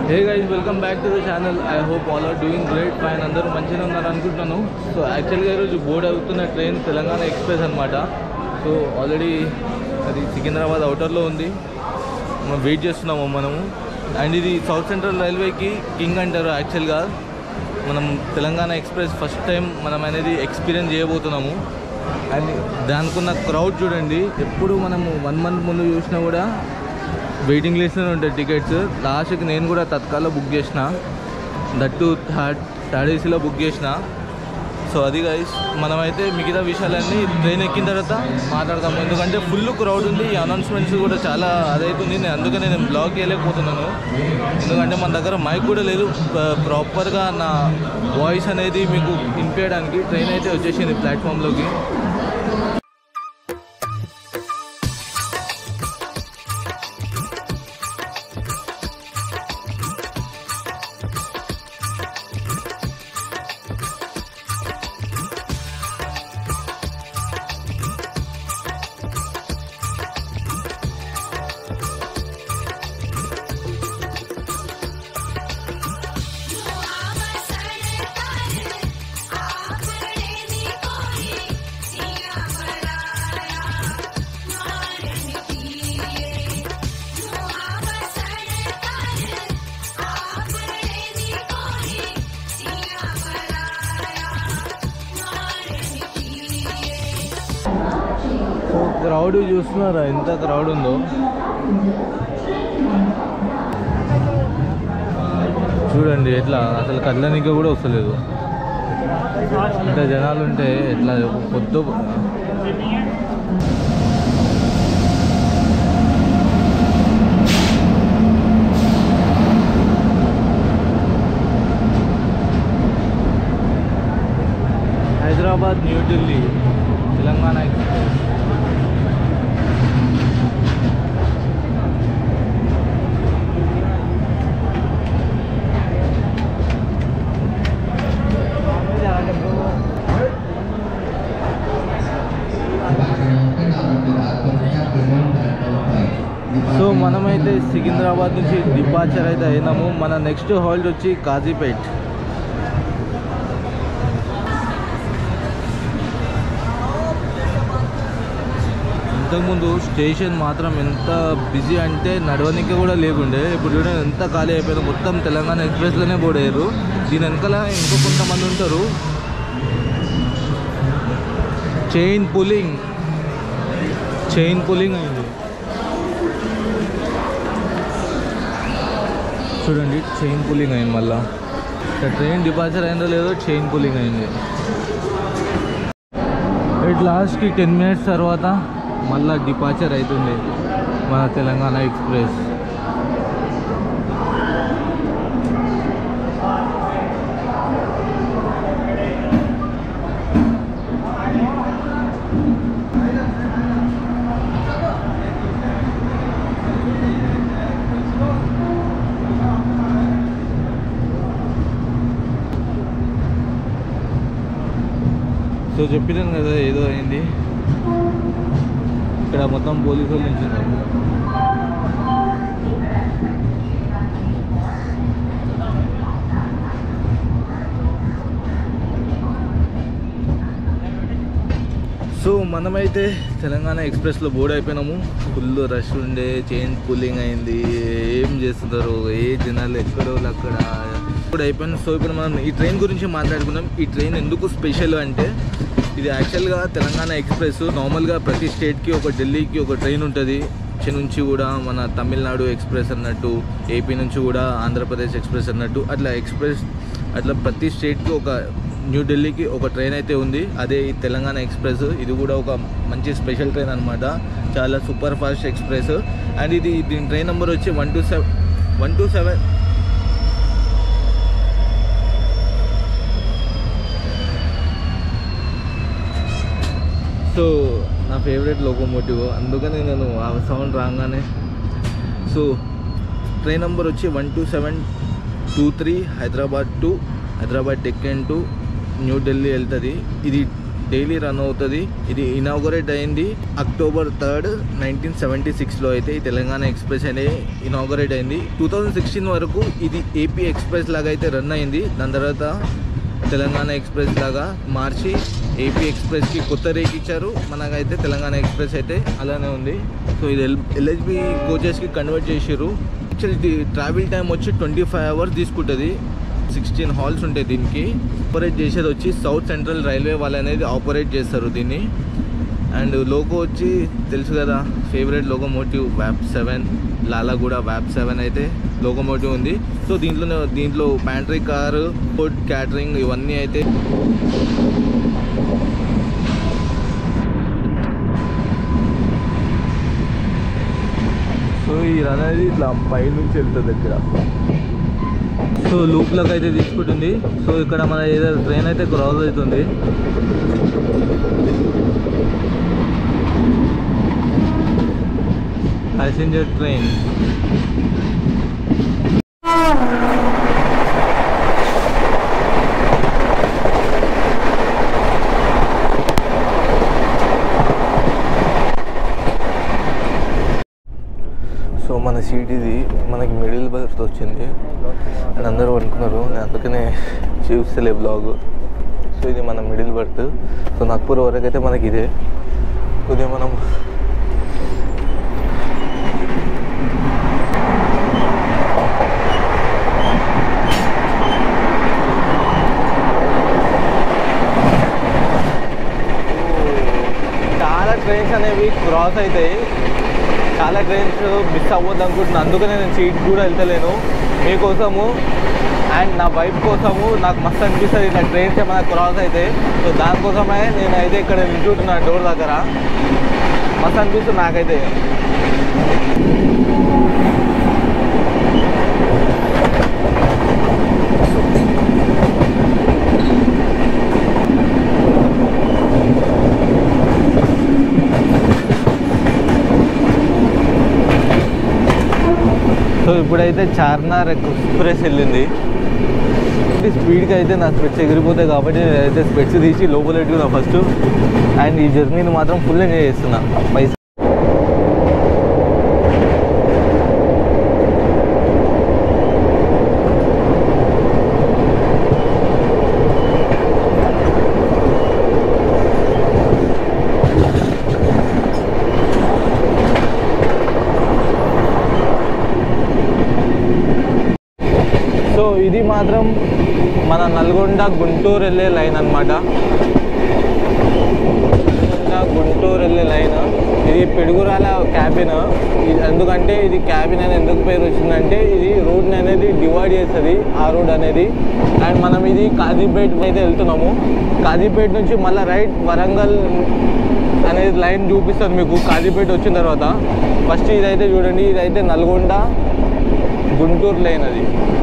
Hey guys welcome back to the channel I hope all are doing great fine అందరూ మంచిగా ఉన్నారు అనుకుంటున్నాను so యాక్చువల్గా ఈరోజు బోర్డ్ అవుతున్న ట్రైన్ తెలంగాణ ఎక్స్ప్రెస్ అనమాట సో ఆల్రెడీ అది సికింద్రాబాద్ అవుటర్లో ఉంది మనం వెయిట్ చేస్తున్నాము మనము అండ్ ఇది సౌత్ సెంట్రల్ రైల్వేకి కింగ్ అంటారు యాక్చువల్గా మనం తెలంగాణ ఎక్స్ప్రెస్ ఫస్ట్ టైం మనం అనేది ఎక్స్పీరియన్స్ చేయబోతున్నాము అండ్ దానికున్న క్రౌడ్ చూడండి ఎప్పుడు మనము వన్ మంత్ ముందు చూసినా కూడా వెయిటింగ్ లిస్ట్లోనే ఉంటాయి టికెట్స్ లాస్ట్కి నేను కూడా తత్కాల్లో బుక్ చేసిన దట్టు థర్డ్ థర్డ్ ఏసీలో బుక్ చేసిన సో అది గైస్ మనమైతే మిగతా విషయాలన్నీ ట్రైన్ ఎక్కిన తర్వాత మాట్లాడతాము ఎందుకంటే ఫుల్ క్రౌడ్ ఉంది ఈ అనౌన్స్మెంట్స్ కూడా చాలా అదైతుంది నేను అందుకనే నేను బ్లాగ్ చేయలేకపోతున్నాను ఎందుకంటే మన దగ్గర మైక్ కూడా లేదు ప్రాపర్గా నా వాయిస్ అనేది మీకు వినిపించడానికి ట్రైన్ అయితే వచ్చేసింది ప్లాట్ఫామ్లోకి సో క్రౌడ్ చూస్తున్నారా ఎంత క్రౌడ్ ఉందో చూడండి ఎట్లా అసలు కదలనికి కూడా వస్తలేదు ఇంత జనాలు ఉంటే ఎట్లా పొద్దు హైదరాబాద్ న్యూఢిల్లీ తెలంగాణ ఎక్స్ప్రెస్ సో మనమైతే సికింద్రాబాద్ నుంచి డిపార్చర్ అయితే అయినాము మన నెక్స్ట్ హాల్ట్ వచ్చి కాజీపేట్ ఇంతకుముందు స్టేషన్ మాత్రం ఎంత బిజీ అంటే నడవనికి కూడా లేకుండే ఇప్పుడు చూడండి ఎంత ఖాళీ అయిపోయింది మొత్తం తెలంగాణ ఎక్స్ప్రెస్లోనే పోడేరు దీని వెనకాల ఇంకో కొంతమంది ఉంటారు చైన్ పులింగ్ చైన్ పులింగ్ అయింది చూడండి చైన్ పులింగ్ అయింది మళ్ళా ఇక్కడ ట్రైన్ డిపార్చర్ అయిందో లేదో చైన్ పులింగ్ అయింది ఇట్ లాస్ట్కి టెన్ మినిట్స్ తర్వాత మళ్ళా డిపార్చర్ అవుతుంది మన తెలంగాణ ఎక్స్ప్రెస్ సో చెప్పినాను కదా ఏదో అయింది ఇక్కడ మొత్తం పోలీసు వాళ్ళు నిల్చున్నారు సో మనమైతే తెలంగాణ ఎక్స్ప్రెస్లో బోర్డ్ అయిపోయినాము ఫుల్ రష్ ఉండే చైన్ పుల్లింగ్ అయింది ఏం చేస్తున్నారు ఏ జనాలు ఎక్కడో అక్కడ ఇప్పుడు అయిపోయింది సో ఇప్పుడు మనం ఈ ట్రైన్ గురించి మాట్లాడుకుందాం ఈ ట్రైన్ ఎందుకు స్పెషల్ అంటే ఇది యాక్చువల్గా తెలంగాణ ఎక్స్ప్రెస్ నార్మల్గా ప్రతి స్టేట్కి ఒక ఢిల్లీకి ఒక ట్రైన్ ఉంటుంది చె నుంచి కూడా మన తమిళనాడు ఎక్స్ప్రెస్ అన్నట్టు ఏపీ నుంచి కూడా ఆంధ్రప్రదేశ్ ఎక్స్ప్రెస్ అన్నట్టు అట్లా ఎక్స్ప్రెస్ అట్లా ప్రతి స్టేట్కి ఒక న్యూఢిల్లీకి ఒక ట్రైన్ అయితే ఉంది అదే ఈ తెలంగాణ ఎక్స్ప్రెస్ ఇది కూడా ఒక మంచి స్పెషల్ ట్రైన్ అనమాట చాలా సూపర్ ఫాస్ట్ ఎక్స్ప్రెస్ అండ్ ఇది దీని ట్రైన్ నెంబర్ వచ్చి one two seven one two seven so నా ఫేవరెట్ లోకోమోటివ్ అందుకని నేను ఆ సౌండ్ రాగానే సో ట్రైన్ నెంబర్ వచ్చి one two seven two three Hyderabad to Hyderabad Deccan to New Delhi వెళ్తుంది ఇది డైలీ రన్ అవుతుంది ఇది ఇనాగరేట్ అయింది అక్టోబర్ థర్డ్ నైన్టీన్ సెవెంటీ సిక్స్లో అయితే ఈ తెలంగాణ ఎక్స్ప్రెస్ అనేది ఇనాగరేట్ అయింది టూ థౌజండ్ సిక్స్టీన్ వరకు ఇది ఏపీ ఎక్స్ప్రెస్ లాగా అయితే రన్ అయింది దాని తర్వాత తెలంగాణ ఎక్స్ప్రెస్ లాగా మార్చి ఏపీ ఎక్స్ప్రెస్కి కొత్త రేక్ ఇచ్చారు మనకైతే తెలంగాణ ఎక్స్ప్రెస్ అయితే అలానే ఉంది సో ఇది ఎల్ ఎల్హెచ్బి కోచెస్కి కన్వర్ట్ చేసారు యాక్చువల్లీ ట్రావెల్ టైం వచ్చి ట్వంటీ ఫైవ్ అవర్స్ తీసుకుంటుంది సిక్స్టీన్ హాల్స్ ఉంటాయి దీనికి ఆపరేట్ చేసేది వచ్చి సౌత్ సెంట్రల్ రైల్వే వాళ్ళు అనేది ఆపరేట్ చేస్తారు దీన్ని అండ్ లోగో వచ్చి తెలుసు కదా favourite locomotive వ్యాప్ seven Lalaguda వ్యాప్ seven అయితే లోకోమోటివ్ ఉంది సో దీంట్లో దీంట్లో ప్యాంట్రీ కారు ఫుడ్ క్యాటరింగ్ ఇవన్నీ అయితే సో ఈ రన్ అనేది ఇట్లా పై నుంచి వెళ్తుంది ఇక్కడ సో లూప్లోకి అయితే తీసుకుంటుంది సో ఇక్కడ మన ఏదో ట్రైన్ అయితే క్రాస్ అవుతుంది ప్యాసింజర్ ట్రైన్ సో మన సీట్ ఇది మనకి మిడిల్ బర్త్ వచ్చింది అండ్ అందరూ అనుకున్నారు నేను అందుకనే చూస్తలే బ్లాగ్ సో ఇది మన మిడిల్ బర్త్ సో నాగ్పూర్ వరకు అయితే మనకి ఇదే కొద్దిగా మనం చాలా ట్రైన్స్ అనేవి క్రాస్ అవుతాయి చాలా ట్రైన్స్ మిస్ అవ్వద్దు అనుకుంటున్నాను అందుకనే నేను సీట్ కూడా వెళ్తలేను మీకోసము అండ్ నా వైఫ్ కోసము నాకు మస్తు అనిపిస్తుంది ఇట్లా ట్రైన్స్ ఏమైనా క్రాస్ అయితే సో దానికోసమే నేను అయితే ఇక్కడ నిల్చుంటున్నాను డోర్ దగ్గర మస్తు అనిపిస్తుంది నాకైతే సో ఇప్పుడైతే చార్నార్ ఎక్స్ప్రెస్ వెళ్ళింది స్పీడ్కి అయితే నా స్పెట్స్ ఎగిరిపోతాయి కాబట్టి నేనైతే స్పెట్స్ తీసి లోపల పెట్టుకున్నా ఫస్ట్ అండ్ ఈ జర్నీని మాత్రం ఫుల్ ఎంజాయ్ చేస్తున్నా పైసా సో ఇది మాత్రం మన నల్గొండ గుంటూరు వెళ్ళే లైన్ అనమాట గుంటూరు వెళ్ళే లైన్ ఇది పిడుగురాల క్యాబిన్ ఇది ఎందుకంటే ఇది క్యాబిన్ అని ఎందుకు పేరు వచ్చిందంటే ఇది రోడ్ అనేది డివైడ్ చేస్తుంది ఆ రోడ్ అనేది అండ్ మనం ఇది కాజీపేట్ అయితే వెళ్తున్నాము కాజీపేట్ నుంచి మళ్ళీ రైట్ వరంగల్ అనేది లైన్ చూపిస్తుంది మీకు కాజీపేట వచ్చిన తర్వాత ఫస్ట్ ఇదైతే చూడండి ఇదైతే నల్గొండ గుంటూరు లైన్ అది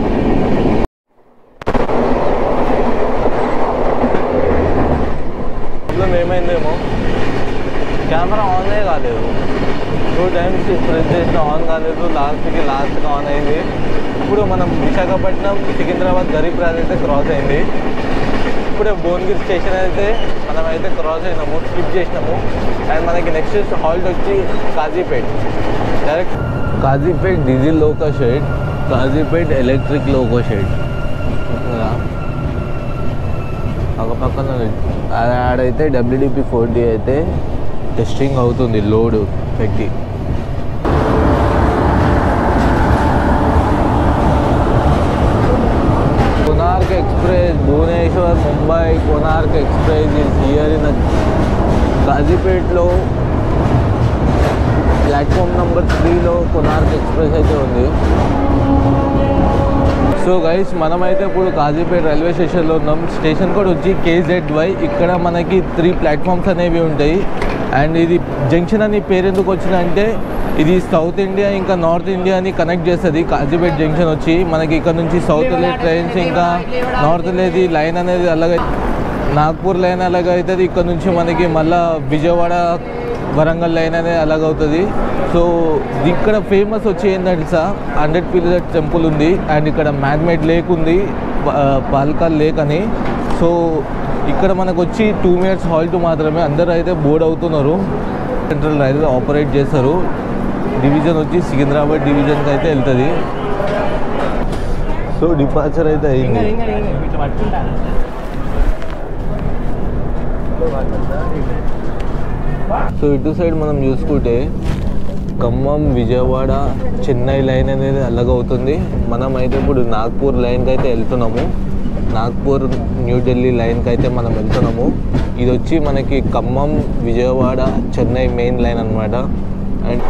ప్రాబ్లం ఏమైందేమో కెమెరా ఆనే కాలేదు టూ టైమ్స్ ప్రెస్ చేసిన ఆన్ కాలేదు లాస్ట్కి లాస్ట్కి ఆన్ అయింది ఇప్పుడు మనం విశాఖపట్నం సికింద్రాబాద్ గరీబ్ రాజ్ అయితే క్రాస్ అయింది ఇప్పుడే భువనగిరి స్టేషన్ అయితే మనం అయితే క్రాస్ అయినాము స్కిప్ చేసినాము అండ్ మనకి నెక్స్ట్ హాల్ట్ వచ్చి Kazipet direct Kazipet diesel loco shed Kazipet electric loco shed ఒక పక్కన ఆడైతే డబ్ల్యూడిపి ఫోర్ డి అయితే టెస్టింగ్ అవుతుంది లోడ్ పెట్టి Konark express Bhubaneswar Mumbai Konark express is here in కాజీపేట్లో ప్లాట్ఫామ్ నెంబర్ త్రీలో కొనార్క్ ఎక్స్ప్రెస్ అయితే ఉంది సో గైస్ మనమైతే ఇప్పుడు కాజీపేట రైల్వే స్టేషన్లో ఉన్నాం స్టేషన్ కూడా వచ్చి కేజెడ్ వై ఇక్కడ మనకి త్రీ ప్లాట్ఫామ్స్ అనేవి ఉంటాయి అండ్ ఇది జంక్షన్ అని పేరు ఎందుకు వచ్చిందంటే ఇది సౌత్ ఇండియా ఇంకా నార్త్ ఇండియాని కనెక్ట్ చేస్తుంది కాజీపేట జంక్షన్ వచ్చి మనకి ఇక్కడ నుంచి సౌత్ వెళ్ళే ట్రైన్స్ ఇంకా నార్త్ వెళ్ళేది లైన్ అనేది అలాగే నాగ్పూర్ లైన్ అలాగే అవుతుంది ఇక్కడ నుంచి మనకి మళ్ళీ విజయవాడ వరంగల్ లైన్ అనేది అలాగవుతుంది సో ఇక్కడ ఫేమస్ వచ్చి ఏంటంటే సార్ హండ్రెడ్ పిల్లర్ టెంపుల్ ఉంది అండ్ ఇక్కడ మ్యాగ్మేట్ లేక్ ఉంది పాల్కాల్ లేక్ అని సో ఇక్కడ మనకు వచ్చి టూ మినిట్స్ హాల్ట్ మాత్రమే అందరూ అయితే బోర్డ్ అవుతున్నారు సెంట్రల్ రైల్వే ఆపరేట్ చేస్తారు డివిజన్ వచ్చి సికింద్రాబాద్ డివిజన్కి అయితే వెళ్తుంది సో డిపార్చర్ అయితే అయింది సో ఇటు సైడ్ మనం చూసుకుంటే ఖమ్మం విజయవాడ చెన్నై లైన్ అనేది అల్లగవుతుంది మనం అయితే ఇప్పుడు నాగ్పూర్ లైన్కి అయితే వెళ్తున్నాము నాగ్పూర్ న్యూఢిల్లీ లైన్కి అయితే మనం వెళ్తున్నాము ఇది వచ్చి మనకి ఖమ్మం విజయవాడ చెన్నై మెయిన్ లైన్ అనమాట అండ్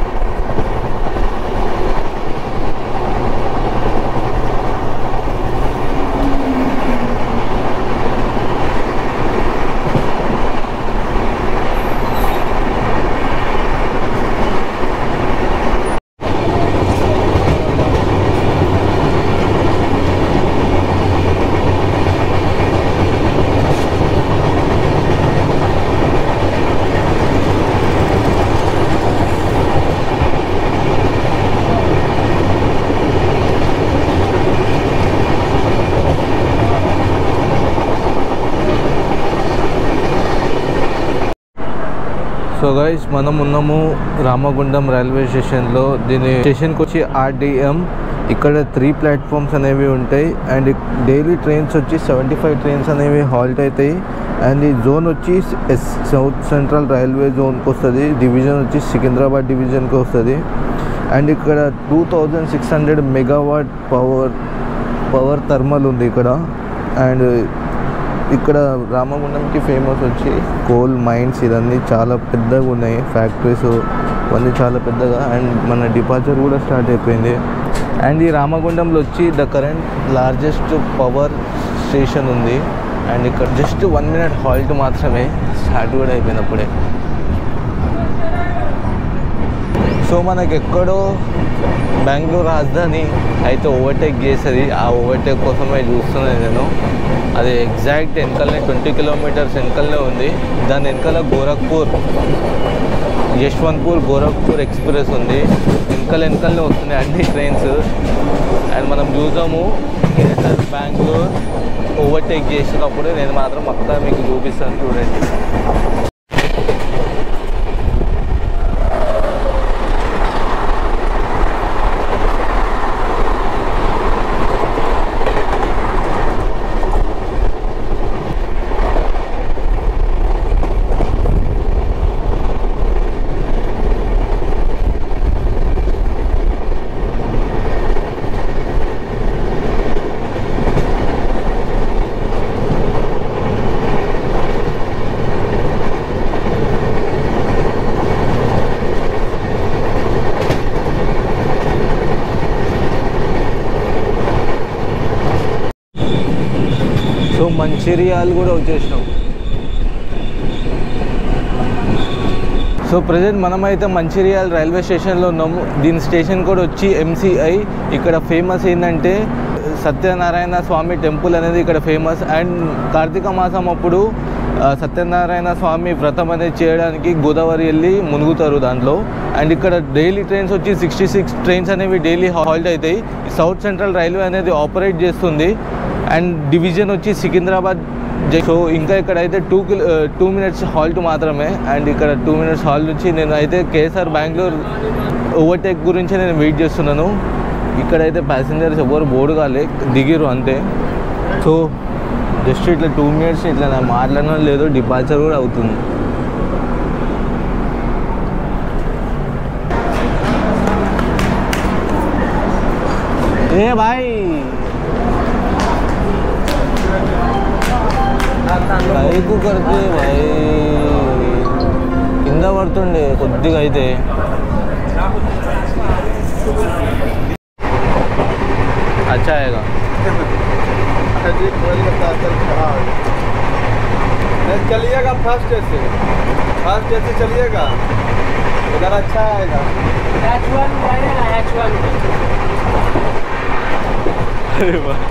సో గైస్ మనం ఉన్నాము రామగుండం రైల్వే స్టేషన్లో దీని స్టేషన్కి వచ్చి ఆర్డిఎం ఇక్కడ త్రీ ప్లాట్ఫామ్స్ అనేవి ఉంటాయి అండ్ డైలీ ట్రైన్స్ వచ్చి సెవెంటీ ఫైవ్ ట్రైన్స్ అనేవి హాల్ట్ అవుతాయి అండ్ ఈ జోన్ వచ్చి ఎస్ సౌత్ సెంట్రల్ రైల్వే జోన్కి వస్తుంది డివిజన్ వచ్చి సికింద్రాబాద్ డివిజన్కి వస్తుంది అండ్ ఇక్కడ two thousand six hundred megawatt power power thermal ఉంది ఇక్కడ అండ్ ఇక్కడ రామగుండంకి ఫేమస్ వచ్చి కోల్ మైన్స్ ఇవన్నీ చాలా పెద్దగా ఉన్నాయి ఫ్యాక్టరీస్ ఇవన్నీ చాలా పెద్దగా అండ్ మన డిపార్చర్ కూడా స్టార్ట్ అయిపోయింది అండ్ ఈ రామగుండంలో వచ్చి the current largest power station ఉంది అండ్ ఇక్కడ జస్ట్ వన్ మినిట్ హాల్ట్ మాత్రమే స్టార్ట్ కూడా అయిపోయింది అప్పుడే సో మనకి ఎక్కడో బెంగళూరు రాజధాని అయితే ఓవర్టేక్ చేసేది ఆ ఓవర్టేక్ కోసమే చూస్తున్నాను నేను అది ఎగ్జాక్ట్ వెనకలనే ట్వంటీ కిలోమీటర్స్ వెనకలనే ఉంది దాని వెనకాల గోరఖ్పూర్ యశ్వంత్పూర్ గోరఖ్పూర్ ఎక్స్ప్రెస్ ఉంది వెనకాల వెనకలనే వస్తున్నాయి అన్ని ట్రైన్స్ అండ్ మనం చూసాము గ్రేటర్ బెంగళూరు ఓవర్టేక్ చేసినప్పుడు నేను మాత్రం మొత్తం మీకు చూపిస్తాను చూడండి సో మంచిర్యాల కూడా వచ్చేసినాం సో ప్రజెంట్ మనమైతే మంచిర్యాల రైల్వే స్టేషన్లో ఉన్నాము దీని స్టేషన్ కూడా వచ్చి ఎంసీఐ ఇక్కడ ఫేమస్ ఏంటంటే సత్యనారాయణ స్వామి టెంపుల్ అనేది ఇక్కడ ఫేమస్ అండ్ కార్తీక మాసం అప్పుడు ఆ, సత్యనారాయణ స్వామి వ్రతం అనేది చేయడానికి గోదావరి వెళ్ళి మునుగుతారు దాంట్లో అండ్ ఇక్కడ డైలీ ట్రైన్స్ వచ్చి సిక్స్టీ సిక్స్ ట్రైన్స్ అనేవి డైలీ హాల్ట్ అవుతాయి సౌత్ సెంట్రల్ రైల్వే అనేది ఆపరేట్ చేస్తుంది అండ్ డివిజన్ వచ్చి సికింద్రాబాద్ జై- సో ఇంకా ఇక్కడ అయితే two kilo two minutes halt మాత్రమే అండ్ ఇక్కడ టూ మినిట్స్ హాల్ట్ నుంచి నేను అయితే కేఎస్ఆర్ బెంగళూరు ఓవర్టేక్ గురించి నేను వెయిట్ చేస్తున్నాను ఇక్కడైతే ప్యాసింజర్స్ ఎవరు బోర్డు కాలే దిగిరు అంతే సో జస్ట్ ఇట్లా టూ మినిట్స్ ఇట్లా నా మాట్లాడడం లేదు డిపార్చర్ కూడా అవుతుంది ఏ బాయ్ బైకు కడితే భాయ్ కింద పడుతుండే కొద్దిగా అయితే अच्छा आएगा जी खोल के साथ चल खराब नहीं चलिएगा फर्स्ट ऐसे फर्स्ट ऐसे चलिएगा उधर अच्छा आएगा H1 रहेगा H1 अरे वाह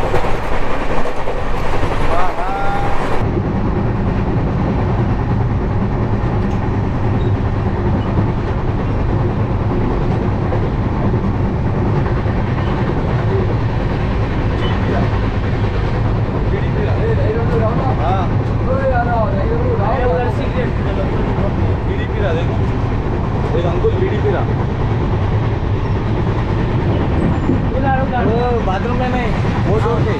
हाँ हाँ में वो डोर पे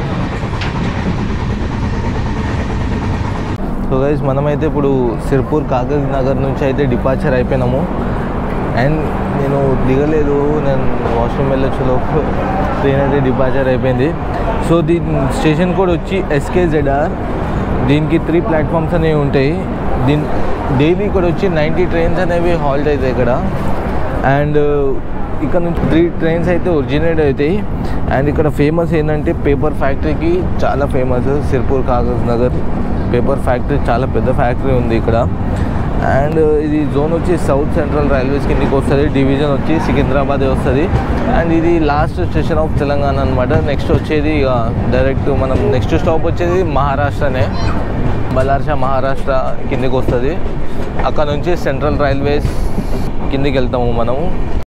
సో గైస్ మనమైతే ఇప్పుడు సిర్పూర్ కాగజ్ నగర్ నుంచి అయితే డిపార్చర్ అయిపోయినాము అండ్ నేను దిగలేదు నేను వాష్రూమ్ వెళ్ళొచ్చులో ట్రైన్ అయితే డిపార్చర్ అయిపోయింది సో దీని స్టేషన్ కోడ్ వచ్చి ఎస్కేజెడ్ఆర్ దీనికి త్రీ ప్లాట్ఫామ్స్ అనేవి ఉంటాయి దీని డైలీ ఇక్కడ వచ్చి నైంటీ ట్రైన్స్ అనేవి హాల్ట్ అవుతాయి ఇక్కడ అండ్ ఇక్కడ నుంచి త్రీ ట్రైన్స్ అయితే ఒరిజినేట్ అవుతాయి అండ్ ఇక్కడ ఫేమస్ ఏంటంటే పేపర్ ఫ్యాక్టరీకి చాలా famous Sirpur Kagaz Nagar paper factory చాలా పెద్ద ఫ్యాక్టరీ ఉంది ఇక్కడ అండ్ ఇది జోన్ వచ్చి సౌత్ సెంట్రల్ రైల్వేస్ కిందకి వస్తుంది డివిజన్ వచ్చి సికింద్రాబాద్ వస్తుంది అండ్ ఇది లాస్ట్ స్టేషన్ ఆఫ్ తెలంగాణ అనమాట నెక్స్ట్ వచ్చేది ఇక డైరెక్ట్ మనం నెక్స్ట్ స్టాప్ వచ్చేది మహారాష్ట్రనే బల్లార్షా మహారాష్ట్ర కిందకి వస్తుంది అక్కడ నుంచి సెంట్రల్ రైల్వేస్ కిందికి వెళ్తాము మనము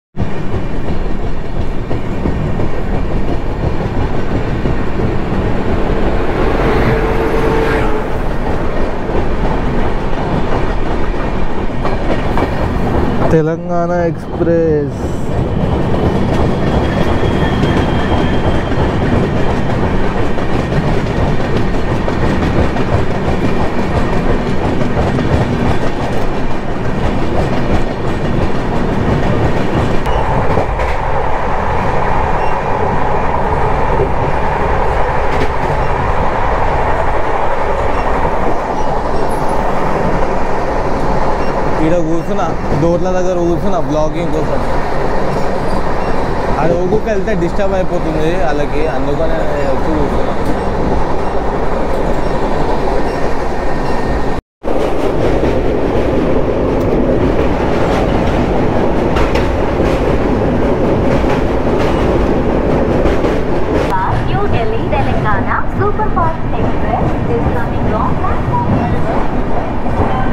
తెలంగాణ ఎక్స్ప్రెస్ ఈడ కూర్చున్నా డోర్ల దగ్గర కూర్చున్నా బ్లాగింగ్ కోసం అది ఊగుకి వెళ్తే డిస్టర్బ్ అయిపోతుంది వాళ్ళకి అందుకనే వచ్చి కూర్చున్నా New Delhi, Telangana Superfast Express is coming on platform number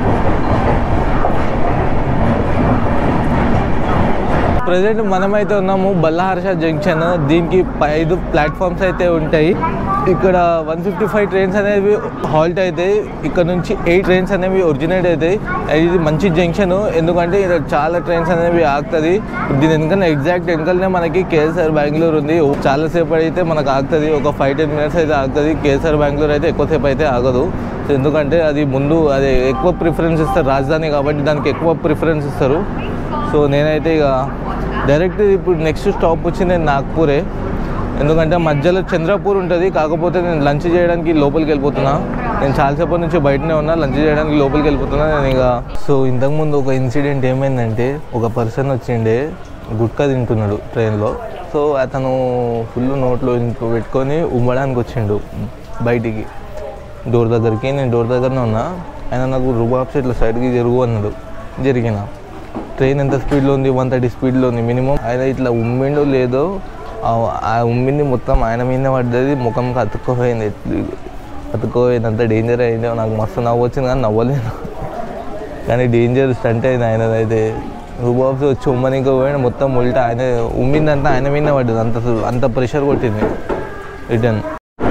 present మనమైతే ఉన్నాము బల్లహర్ష జంక్షన్ దీనికి ఐదు ప్లాట్ఫామ్స్ అయితే ఉంటాయి ఇక్కడ వన్ ఫిఫ్టీ ఫైవ్ ట్రైన్స్ అనేవి హాల్ట్ అవుతాయి ఇక్కడ నుంచి ఎయిట్ ట్రైన్స్ అనేవి ఒరిజినేట్ అవుతాయి ఇది మంచి జంక్షన్ ఎందుకంటే ఇక్కడ చాలా ట్రైన్స్ అనేవి ఆగుతుంది దీని వెనకాల ఎగ్జాక్ట్ వెనకాలనే మనకి కేఎస్ఆర్ బెంగళూరు ఉంది చాలాసేపు అయితే మనకు ఆగుతుంది ఒక ఫైవ్ టెన్ మినిట్స్ అయితే ఆగుతుంది కేఎస్ఆర్ బెంగళూరు అయితే ఎక్కువసేపు అయితే ఆగదు సో ఎందుకంటే అది ముందు అది ఎక్కువ ప్రిఫరెన్స్ ఇస్తారు రాజధాని కాబట్టి దానికి ఎక్కువ ప్రిఫరెన్స్ ఇస్తారు సో నేనైతే ఇక డైరెక్ట్ ఇప్పుడు నెక్స్ట్ స్టాప్ వచ్చి నేను నాగ్పూరే ఎందుకంటే మధ్యలో చంద్రపూర్ ఉంటుంది కాకపోతే నేను లంచ్ చేయడానికి లోపలికి వెళ్ళిపోతున్నా నేను చాలాసేపటి నుంచి బయటనే ఉన్నా లంచ్ చేయడానికి లోపలికి వెళ్ళిపోతున్నా నేను ఇక సో ఇంతకుముందు ఒక ఇన్సిడెంట్ ఏమైందంటే ఒక పర్సన్ వచ్చిండే గుట్కా తింటున్నాడు ట్రైన్లో సో అతను ఫుల్ నోట్లో ఇంకో పెట్టుకొని ఉమ్మడానికి వచ్చిండు బయటికి డోర్ దగ్గరికి నేను డోర్ దగ్గరనే ఉన్నా ఆయన నాకు రుబాబ్స్ ఇట్లా సైడ్కి జరుగు అన్నాడు జరిగిన ట్రైన్ ఎంత స్పీడ్లో ఉంది వన్ థర్టీ స్పీడ్లో ఉంది మినిమం ఆయన ఇట్లా ఉమ్మిండో లేదో ఆ- ఆ ఉమ్మింది మొత్తం ఆయన మీదనే పడ్డది ముఖంకి అతుక్కోపోయింది అతుక్కోపోయింది అంత డేంజర్ అయింది నాకు మస్తు నవ్వు వచ్చింది కానీ నవ్వలేదు కానీ డేంజర్ స్టంట్ అయింది ఆయనదైతే రూబాబ్స్ వచ్చి ఉమ్మనికి పోయిన మొత్తం ఉల్టా ఆయన ఉమ్మిందంతా ఆయన మీదనే పడ్డది అంత అంత ప్రెషర్ కొట్టింది రిటర్న్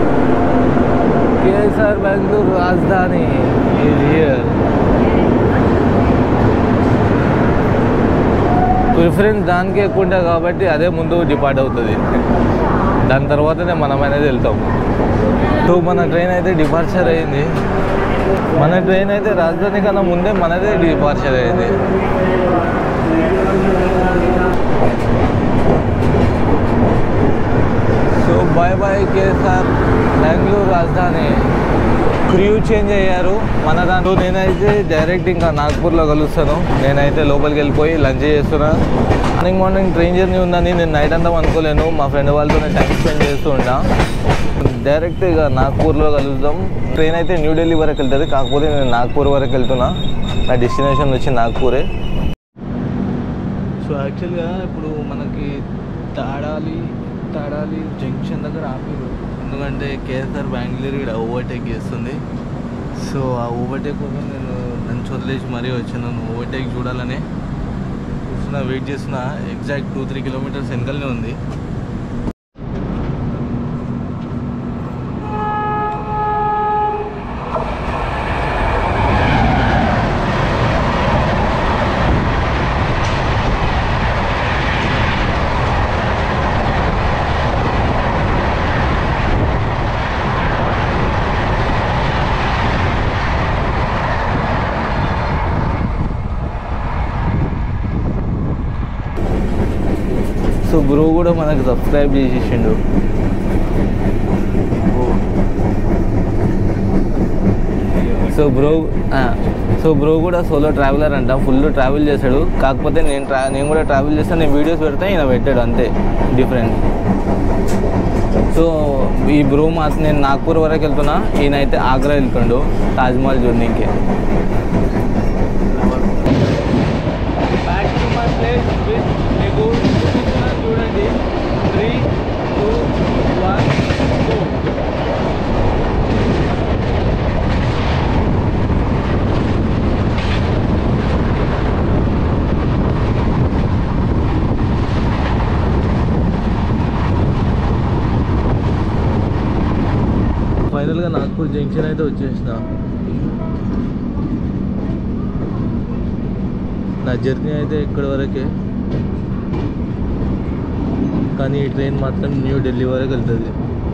కేఎస్ఆర్ బెంగళూరు రాజధాని is here ప్రిఫరెన్స్ దానికే ఎక్కువ ఉంటుంది కాబట్టి అదే ముందు డిపార్ట్ అవుతుంది దాని తర్వాతనే మనం అనేది వెళ్తాం సో మన ట్రైన్ అయితే డిపార్చర్ అయింది మన ట్రైన్ అయితే రాజధాని కన్నా ముందే మనదే డిపార్చర్ అయింది so bye bye KSR Bengaluru Rajdhani crew change అయ్యారు మన దాంట్లో నేనైతే డైరెక్ట్ ఇంకా నాగ్పూర్లో కలుస్తాను నేనైతే లోపలికి వెళ్ళిపోయి లంచ్ చేస్తున్నా మార్నింగ్ మార్నింగ్ ట్రైన్ జర్నీ ఉందని నేను నైట్ అంతా అనుకోలేను మా ఫ్రెండ్ వాళ్ళతో టైం స్పెండ్ చేస్తూ ఉంటా డైరెక్ట్ ఇక నాగ్పూర్లో కలుద్దాం ట్రైన్ అయితే న్యూఢిల్లీ వరకు వెళ్తుంది కాకపోతే నేను నాగ్పూర్ వరకు వెళ్తున్నా నా డెస్టినేషన్ వచ్చి నాగ్పూరే సో యాక్చువల్గా ఇప్పుడు మనకి తాడాలి తాడాలి జంక్షన్ దగ్గర ఆపిరు ఎందుకంటే కేఎస్ఆర్ బెంగళూరు ఇక్కడ ఓవర్టేక్ చేస్తుంది సో ఆ ఓవర్టేక్ కోసం నేను లంచ్ వదిలేసి మరీ వచ్చాను ఓవర్టేక్ చూడాలని చూస్తున్నా వెయిట్ చేస్తున్నా ఎగ్జాక్ట్ టూ త్రీ కిలోమీటర్స్ వెనకలనే ఉంది కూడా మనకు సబ్స్క్రైబ్ చేసేసిండు సో బ్రో సో బ్రో కూడా సోలో ట్రావెలర్ అంట ఫుల్ ట్రావెల్ చేశాడు కాకపోతే నేను ట్రా నేను కూడా ట్రావెల్ చేస్తాను నేను వీడియోస్ పెడితే ఈయన పెట్టాడు అంతే డిఫరెంట్ సో ఈ బ్రో మా నేను నాగ్పూర్ వరకు వెళ్తున్నా ఈయన అయితే ఆగ్రా వెళ్తుండు తాజ్మహల్ జర్నీకి back to my place with మీకు చూపిస్తున్నాను చూడండి త్రీ టూ వన్ గో ఫైనల్గా నాగ్పూర్ జంక్షన్ అయితే వచ్చేసిన నా జర్నీ అయితే ఇక్కడి వరకే కానీ ఈ ట్రైన్ మాత్రం న్యూ ఢిల్లీ వరకు వెళ్తుంది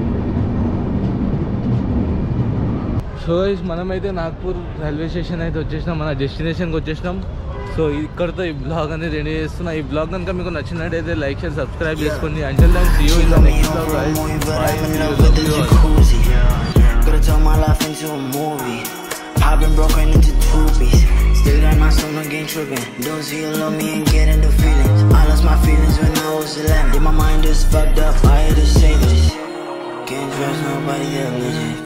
సో గైస్ మనమైతే నాగ్పూర్ రైల్వే స్టేషన్ అయితే వచ్చేసినాం మన డెస్టినేషన్కి వచ్చేసినాం సో ఇక్కడితో ఈ బ్లాగ్ అనేది రెడీ చేస్తున్నా ఈ బ్లాగ్ కనుక మీకు నచ్చినట్టయితే లైక్ షేర్ సబ్స్క్రైబ్ చేసుకోండి until then see you in the next blog guys bye see you love you all jacuzzi. Could've turned my life into a movie. I've been broken into two pieces. Still got my stomach ain't tripping. Don't see you love me and get into feelings. I lost my feelings when I was 11. Yeah, my mind is fucked up. I had to say this. Can't trust nobody that legit.